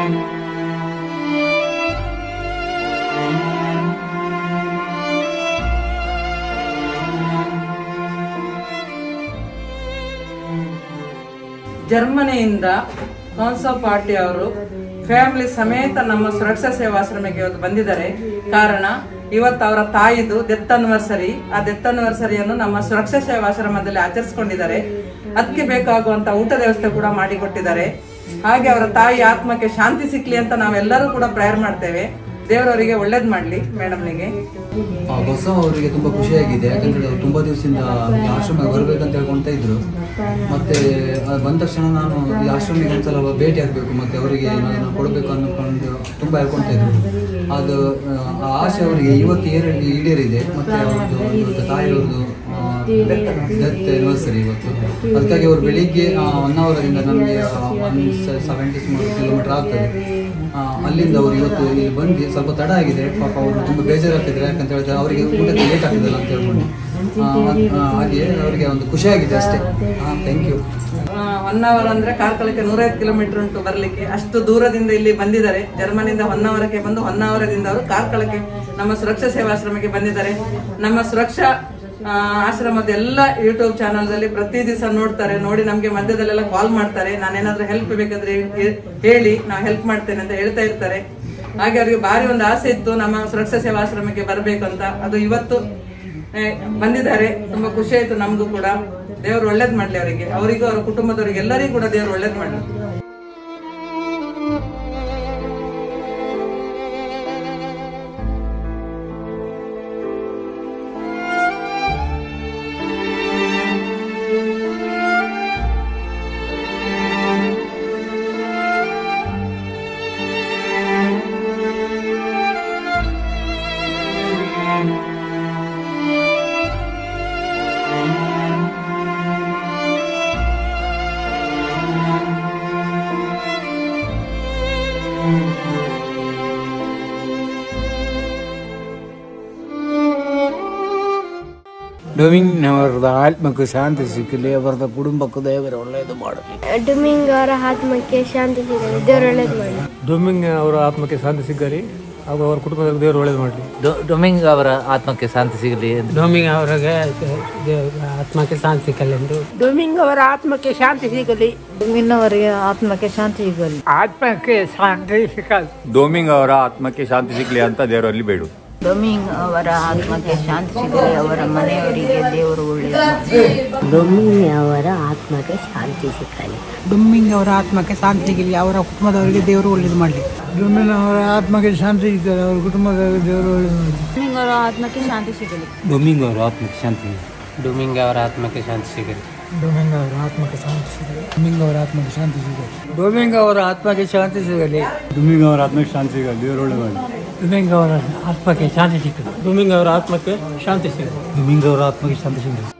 ಜರ್ಮನಿಯಿಂದ council party ಅವರು family ಸಮೇತ ನಮ್ಮ ಸುರಕ್ಷಾ ಸೇವಾಶ್ರಮಕ್ಕೆ ಇವತ್ತು ಬಂದಿದ್ದಾರೆ ಕಾರಣ ಇವತ್ತು ಅವರ ತಾಯಿದು ಡೆತ್ ಅನಿವರ್ಸರಿ ಆ ಡೆತ್ ಅನಿವರ್ಸರಿಯನ್ನು ನಮ್ಮ ಸುರಕ್ಷಾ ಸೇವಾಶ್ರಮದಲ್ಲಿ ಆಚರಿಸಿಕೊಂಡಿದ್ದಾರೆ ಅದಕ್ಕೆ ಬೇಕಾಗುವಂತ ಊಟದ ವ್ಯವಸ್ಥೆ ಕೂಡ ಮಾಡಿಕೊಟ್ಟಿದ್ದಾರೆ ಹಾಗೆ ಅವರ ತಾಯಿ ಆತ್ಮಕ್ಕೆ ಶಾಂತಿ ಸಿಕ್ಲಿ ಅಂತ ನಾವೆಲ್ಲರೂ ಕೂಡ ಪ್ರೇಯರ್ ಮಾಡ್ತೇವೆ ದೇವರವರಿಗೆ ಒಳ್ಳೇದ್ ಮಾಡ್ಲಿ ಮೇಡಮ್ನಿಗೆ ಆ ಬಸ ಅವರಿಗೆ ತುಂಬಾ ಖುಷಿಯಾಗಿದೆ ಯಾಕಂದ್ರೆ ಅವ್ರು ತುಂಬಾ ದಿವಸದಿಂದ ಈ ಆಶ್ರಮಕ್ಕೆ ಬರ್ಬೇಕಂತ ಹೇಳ್ಕೊಂತ ಇದ್ರು ಮತ್ತೆ ಅದು ಬಂದ ತಕ್ಷಣ ನಾನು ಈ ಆಶ್ರಮಕ್ಕೆ ಒಂದ್ಸಲ ಭೇಟಿ ಆಗ್ಬೇಕು ಮತ್ತೆ ಅವರಿಗೆ ಏನಾದ್ರು ಕೊಡಬೇಕು ಅನ್ಕೊಂಡು ತುಂಬಾ ಹೇಳ್ಕೊಂತ ಇದ್ರು ಅದು ಆ ಆಸೆ ಅವರಿಗೆ ಇವತ್ತು ಏರ್ ಈಡೇರಿದೆ ಮತ್ತೆ ಅವ್ರದ್ದು ಇವತ್ತು ತಾಯಿಯವ್ರದ್ದು ಡೆತ್ ಆನಿವರ್ಸರಿ ಇವತ್ತು ಅದಕ್ಕಾಗಿ ಅವರು ಬೆಳಿಗ್ಗೆ ಒನ್ ಅವರಿಂದ ನಮಗೆ ಒನ್ ಸೆವೆಂಟಿ ಕಿಲೋಮೀಟರ್ ಆಗ್ತದೆ ಆ, ಅಲ್ಲಿಂದ ಅವರು ಇವತ್ತು ಇಲ್ಲಿ ಬಂದು ಸ್ವಲ್ಪ ತಡ ಆಗಿದೆ ಪಾಪ ಅವರು ತುಂಬ ಬೇಜಾರಾಗ್ತಿದ್ದಾರೆ ಯಾಕಂತ ಹೇಳಿದ್ರೆ ಅವರಿಗೆ ಊಟಕ್ಕೆ ಲೇಟ್ ಆಗ್ತದಲ್ಲ ಅಂತ ಹೇಳ್ಕೊಂಡು ಆ, ಆ, ಹಾಗೆ ಅವರಿಗೆ ಒಂದು ಖುಷಿಯಾಗಿದೆ ಅಷ್ಟೇ ಥ್ಯಾಂಕ್ ಯು ಒನ್ ಅವರ್ ಅಂದ್ರೆ ಕಾರ್ಕಳಕ್ಕೆ ನೂರೈವತ್ತು ಕಿಲೋಮೀಟರ್ ಉಂಟು ಬರ್ಲಿಕ್ಕೆ ಅಷ್ಟು ದೂರದಿಂದ ಇಲ್ಲಿ ಬಂದಿದ್ದಾರೆ ಜರ್ಮನಿಯಿಂದ ಹೊನ್ನಾವರಕ್ಕೆ ಬಂದು ಹೊನ್ನಾವರದಿಂದ ಅವರು ಕಾರ್ಕಳಕ್ಕೆ ನಮ್ಮ ಸುರಕ್ಷಾ ಸೇವಾಶ್ರಮಕ್ಕೆ ಬಂದಿದ್ದಾರೆ ನಮ್ಮ ಸುರಕ್ಷಾ ಆ, ಆಶ್ರಮದ ಎಲ್ಲ ಯೂಟ್ಯೂಬ್ ಚಾನಲ್ದಲ್ಲಿ ಪ್ರತಿ ದಿವಸ ನೋಡ್ತಾರೆ ನೋಡಿ ನಮ್ಗೆ ಮಧ್ಯದಲ್ಲೆಲ್ಲ ಕಾಲ್ ಮಾಡ್ತಾರೆ ನಾನೇನಾದ್ರೂ ಹೆಲ್ಪ್ ಬೇಕಾದ್ರೆ ಹೇ- ಹೇಳಿ ನಾವು ಹೆಲ್ಪ್ ಮಾಡ್ತೇನೆ ಅಂತ ಹೇಳ್ತಾ ಇರ್ತಾರೆ ಹಾಗೆ ಅವರಿಗೆ ಭಾರಿ ಒಂದು ಆಸೆ ಇತ್ತು ನಮ್ಮ ಸುರಕ್ಷಾ ಸೇವಾಶ್ರಮಕ್ಕೆ ಬರಬೇಕು ಅಂತ ಅದು ಇವತ್ತು ಏ, ಬಂದಿದ್ದಾರೆ ತುಂಬಾ ಖುಷಿ ಆಯ್ತು ನಮಗೂ ಕೂಡ ದೇವರು ಒಳ್ಳೇದ್ ಮಾಡ್ಲಿ ಅವರಿಗೆ ಅವರಿಗೂ ಅವರ ಕುಟುಂಬದವರಿಗೆ ಎಲ್ಲರಿಗೂ ಕೂಡ ದೇವರು ಒಳ್ಳೇದ್ ಮಾಡ್ಲಿ ಡೊಮಿಂಗ್ನವರದ ಆತ್ಮಕ್ಕೆ ಶಾಂತಿ ಸಿಕ್ಕಲಿ ಅವರದ ಕುಟುಂಬಕ್ಕೂ ದೇವರ ಒಳ್ಳೆಯದು ಮಾಡಲಿ ಡುಮಿಂಗ್ ಅವರ ಆತ್ಮಕ್ಕೆ ಶಾಂತಿ ಸಿಗಲಿ ದೇವರು ಒಳ್ಳೇದು ಮಾಡಿ ಡೊಮಿಂಗ್ ಅವರ ಆತ್ಮಕ್ಕೆ ಶಾಂತಿ ಸಿಗಲಿ ಹಾಗೂ ಅವರ ಕುಟುಂಬದಲ್ಲಿ ದೇವರು ಒಳ್ಳೇದು ಮಾಡಲಿ ಡೊಮಿಂಗ್ ಅವರ ಆತ್ಮಕ್ಕೆ ಶಾಂತಿ ಸಿಗಲಿ ಎಂದು ಡೊಮಿಂಗ್ ಅವರಿಗೆ ಆತ್ಮಕ್ಕೆ ಶಾಂತಿ ಸಿಗಲೆಂದು ಡೊಮಿಂಗ್ ಅವರ ಆತ್ಮಕ್ಕೆ ಶಾಂತಿ ಸಿಗಲಿ ಡೊಮಿನ್ನವರಿಗೆ ಆತ್ಮಕ್ಕೆ ಶಾಂತಿ ಸಿಗಲಿ ಆತ್ಮಕ್ಕೆ ಶಾಂತಿ ಸಿಗಲಿ ಡೋಮಿಂಗ್ ಅವರ ಆತ್ಮಕ್ಕೆ ಶಾಂತಿ ಸಿಗಲಿ ಅಂತ ದೇವರಲ್ಲಿ ಬೇಡು ಡೊಮಿಂಗ್ ಅವರ ಆತ್ಮಕ್ಕೆ ಶಾಂತಿ ಸಿಗಲಿ ಅವರ ಮನೆಯವರಿಗೆ ದೇವರು ಒಳ್ಳೆಯದು ಡೊಮಿಂಗ್ ಅವರ ಆತ್ಮಕ್ಕೆ ಶಾಂತಿ ಸಿಕ್ಕಲಿ ಡೊಮ್ಮಿಂಗ್ ಅವರ ಆತ್ಮಕ್ಕೆ ಶಾಂತಿ ಸಿಗಲಿ ಅವರ ಕುಟುಂಬದವರಿಗೆ ದೇವರು ಒಳ್ಳೇದು ಮಾಡಲಿ ಡೊಮಿನ್ ಅವರ ಆತ್ಮಕ್ಕೆ ಶಾಂತಿ ಸಿಗಲಿ ಅವರ ಕುಟುಂಬದವರಿಗೆ ದೇವರು ಒಳ್ಳೆಯದು ಮಾಡಲಿ ಡೊಮಿಂಗ್ ಅವರ ಆತ್ಮಕ್ಕೆ ಶಾಂತಿ ಸಿಗಲಿ ಡೋಮಿಂಗ್ ಅವರ ಆತ್ಮಕ್ಕೆ ಶಾಂತಿ ಡೊಮಿಂಗ್ ಅವರ ಆತ್ಮಕ್ಕೆ ಶಾಂತಿ ಸಿಗಲಿ ಡೊಮಿಂಗ್ ಅವರ ಆತ್ಮಕ್ಕೆ ಶಾಂತಿ ಸಿಗಲಿ ಡೊಮಿಂಗ್ ಅವರ ಆತ್ಮಕ್ಕೆ ಶಾಂತಿ ಸಿಗಲಿ ಡೊಮಿಂಗ್ ಅವರ ಆತ್ಮಕ್ಕೆ ಶಾಂತಿ ಸಿಗಲಿ ಡೋಮಿಂಗ್ ಅವರ ಆತ್ಮಕ್ಕೆ ಶಾಂತಿ ಸಿಗಲಿ ದೇವರು ಒಳ್ಳೆ ಮಾಡಿ ಡೊಮಿಂಗ್ ಅವರ ಆತ್ಮಕ್ಕೆ ಶಾಂತಿ ಸಿಗಲಿ ಡೊಮಿಂಗ್ ಅವರ ಆತ್ಮಕ್ಕೆ ಶಾಂತಿ ಸಿಗಲಿ ಡೋಮಿಂಗ್ ಅವರ ಆತ್ಮಕ್ಕೆ ಶಾಂತಿ ಸಿಗಲಿ